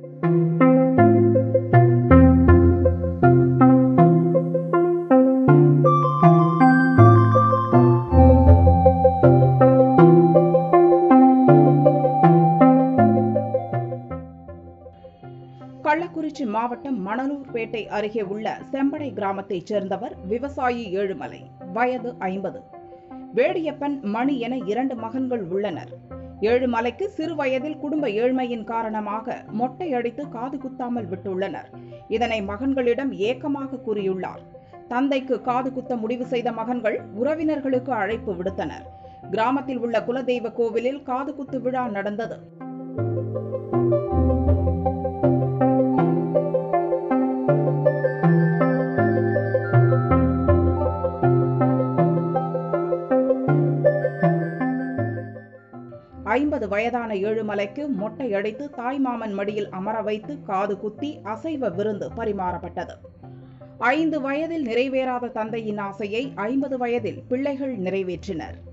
கள்ளக்குறிச்சி மாவட்டம் மணலூர்பேட்டை அருகே உள்ள செம்படை கிராமத்தைச் சேர்ந்தவர் விவசாயி ஏழுமலை வயது ஐம்பது வேடியப்பன் மணி என இரண்டு மகன்கள் உள்ளனர் ஏழுமலைக்கு சிறு வயதில் குடும்ப ஏழ்மையின் காரணமாக மொட்டை அடித்து காது குத்தாமல் விட்டுள்ளனர் இதனை மகன்களிடம் ஏக்கமாக கூறியுள்ளார் தந்தைக்கு காது குத்த முடிவு செய்த மகன்கள் உறவினர்களுக்கு அழைப்பு விடுத்தனர் கிராமத்தில் உள்ள குலதெய்வ கோவிலில் காது குத்து விழா நடந்தது ஐம்பது வயதான ஏழுமலைக்கு மொட்டை அடித்து தாய்மாமன் மடியில் அமர வைத்து காது குத்தி அசைவ விருந்து பரிமாறப்பட்டது ஐந்து வயதில் நிறைவேறாத தந்தையின் ஆசையை ஐம்பது வயதில் பிள்ளைகள் நிறைவேற்றினர்